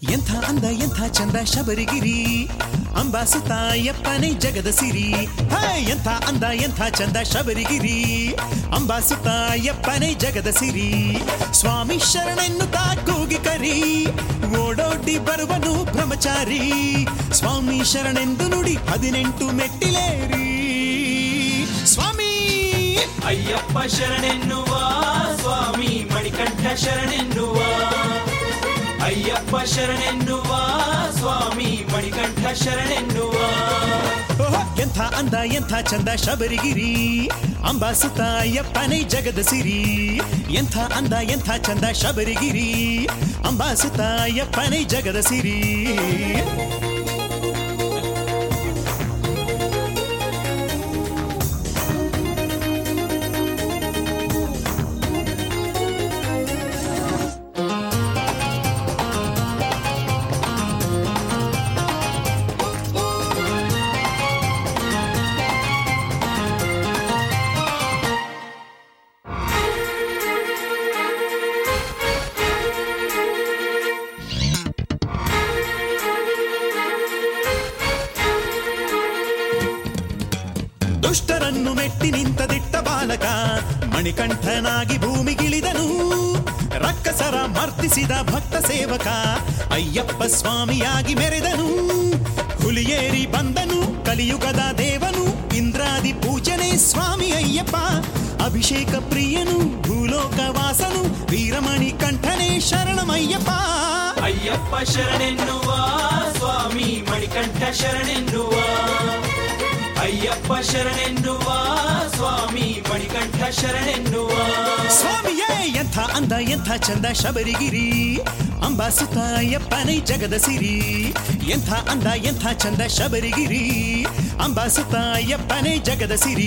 ಎಂಥ ಅಂದ ಎಂಥ ಚಂದ ಶಬರಿಗಿರಿ ಅಂಬಾಸುತ್ತಾಯಪ್ಪನೇ ಜಗದ ಸಿರಿ ಹೇ ಎಂಥ ಅಂದ ಎಂಥ ಚಂದ ಶಬರಿಗಿರಿ ಅಂಬಾಸುತ್ತಾಯಪ್ಪನೇ ಜಗದ ಸಿರಿ ಸ್ವಾಮಿ ಶರಣೆನ್ನುತ್ತಾ ಕೂಗಿ ಕರಿ ಓಡೋಡಿ ಬರುವನು ಬ್ರಹ್ಮಚಾರಿ ಸ್ವಾಮಿ ಶರಣೆಂದು ನುಡಿ ಹದಿನೆಂಟು ಮೆಟ್ಟಿಲೇರಿ ಸ್ವಾಮಿ ಅಯ್ಯಪ್ಪ ಶರಣೆನ್ನುವ ಸ್ವಾಮಿ ಮಣಿಕಂಠ ಶರಣೆನ್ನುವ ಅಯ್ಯಪ್ಪ ಶರಣೆನ್ನುವ ಸ್ವಾಮಿ ಮಣಿಕಂಠ ಶರಣೆನ್ನುವ ಓಹೋ, ಎಂಥ ಅಂದ ಎಂಥ ಚಂದ ಶಬರಿಗಿರಿ ಅಂಬಾಸುತ್ತಾಯಪ್ಪನೇ ಜಗದ ಸಿರಿ ಎಂಥ ಅಂದ ಎಂಥ ಚಂದ ಶಬರಿಗಿರಿ ಅಂಬಾಸುತ್ತಾಯಪ್ಪನೇ ಜಗದ ಸಿರಿ ದುಷ್ಟರನ್ನು ಮೆಟ್ಟಿ ನಿಂತ ದಿಟ್ಟ ಬಾಲಕ ಮಣಿಕಂಠನಾಗಿ ಭೂಮಿಗಿಳಿದನು ರಕ್ಕಸರ ಮರ್ತಿಸಿದ ಭಕ್ತ ಸೇವಕ ಅಯ್ಯಪ್ಪ ಸ್ವಾಮಿಯಾಗಿ ಮೆರೆದನು ಹುಲಿಯೇರಿ ಬಂದನು ಕಲಿಯುಗದ ದೇವನು ಇಂದ್ರಾದಿ ಪೂಜನೆ ಸ್ವಾಮಿ ಅಯ್ಯಪ್ಪ ಅಭಿಷೇಕ ಪ್ರಿಯನು ಭೂಲೋಕ ವಾಸನು ವೀರಮಣಿ ಕಂಠನೇ ಶರಣಮಯ್ಯಪ್ಪ ಅಯ್ಯಪ್ಪ ಶರಣೆನ್ನುವ ಸ್ವಾಮಿ ಮಣಿಕಂಠ ಶರಣೆನ್ನುವ ಅಯ್ಯಪ್ಪ ಶರಣೆನ್ನುವ ಸ್ವಾಮಿ ಮಣಿಕಂಠ ಶರಣೆನ್ನುವ ಸ್ವಾಮಿಯೇ ಎಂಥ ಅಂದ ಎಂಥ ಚಂದ ಶಬರಿಗಿರಿ ಅಂಬಾಸುತ್ತಾಯಪ್ಪನೇ ಜಗದ ಸಿರಿ ಎಂಥ ಅಂದ ಎಂಥ ಚಂದ ಶಬರಿಗಿರಿ ಅಂಬಾಸುತ್ತಾಯಪ್ಪನೇ ಜಗದ ಸಿರಿ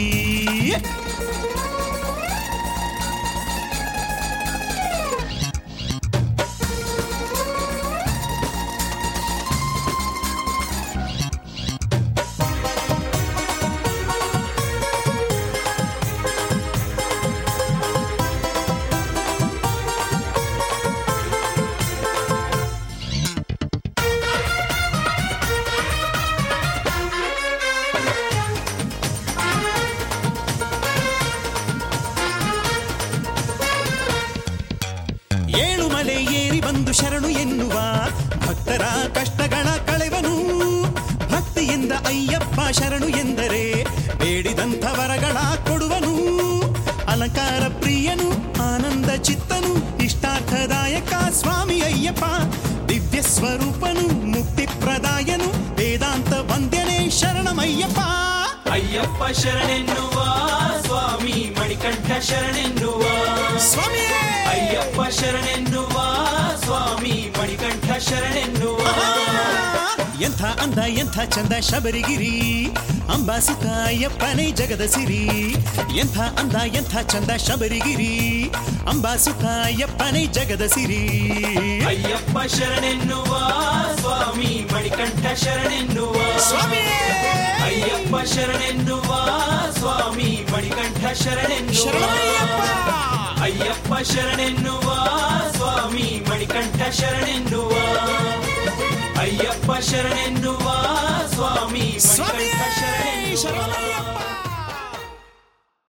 ಏಳು ಮಲೆ ಏರಿ ಬಂದು ಶರಣು ಎನ್ನುವ ಭಕ್ತರ ಕಷ್ಟಗಳ ಕಳೆವನು ಭಕ್ತಿಯಿಂದ ಅಯ್ಯಪ್ಪ ಶರಣು ಎಂದರೆ ಬೇಡಿದಂಥ ವರಗಳ ಕೊಡುವನು ಅಲಂಕಾರ ಪ್ರಿಯನು ಆನಂದ ಚಿತ್ತನು ಇಷ್ಟಾರ್ಥದಾಯಕ ಸ್ವಾಮಿ ಅಯ್ಯಪ್ಪ ದಿವ್ಯ ಸ್ವರೂಪನು ಮುಕ್ತಿ ಪ್ರದಾಯನು ವೇದಾಂತ ವಂದ್ಯನೇ ಶರಣಮಯ್ಯಪ್ಪ ಅಯ್ಯಪ್ಪ ಶರಣೆನ್ನುವ ಸ್ವಾಮಿ ಮಣಿಕಂಠ ಶರಣೆನ್ನುವ ಸ್ವಾಮಿಯೇ ಅಯ್ಯಪ್ಪ ಶರಣೆನ್ನುವ ಸ್ವಾಮಿ ಮಣಿಕಂಠ ಶರಣೆನ್ನುವ ಎಂಥ ಅಂದ ಎಂಥ ಚಂದ ಶಬರಿಗಿರಿ ಅಂಬಾಸುತ್ತಾಯಪ್ಪನೇ ಜಗದ ಸಿರಿ ಎಂಥ ಅಂದ ಎಂಥ ಚಂದ ಶಬರಿಗಿರಿ ಅಂಬಾಸುತ್ತಾಯಪ್ಪನೇ ಜಗದ ಸಿರಿ ಅಯ್ಯಪ್ಪ ಶರಣೆನ್ನುವ ಸ್ವಾಮಿ ಮಣಿಕಂಠ ಶರಣೆನ್ನುವ ಸ್ವಾಮಿಯೇ ಅಯ್ಯಪ್ಪ ಶರಣೆನ್ನುವ ಸ್ವಾಮಿ ಮಣಿಕಂಠ ಶರಣೆನ್ನುವ ಶರಣಮಯ್ಯಪ್ಪ ಅಯ್ಯಪ್ಪ ಶರಣೆನ್ನುವ ಸ್ವಾಮಿ ಮಣಿಕಂಠ ಶರಣೆನ್ನುವ ಅಯ್ಯಪ್ಪ ಶರಣೆನ್ನುವ ಸ್ವಾಮಿ ಸ್ವಾಮಿಯೇ ಮಣಿಕಂಠ ಶರಣೆನ್ನುವ ಶರಣಮಯ್ಯಪ್ಪ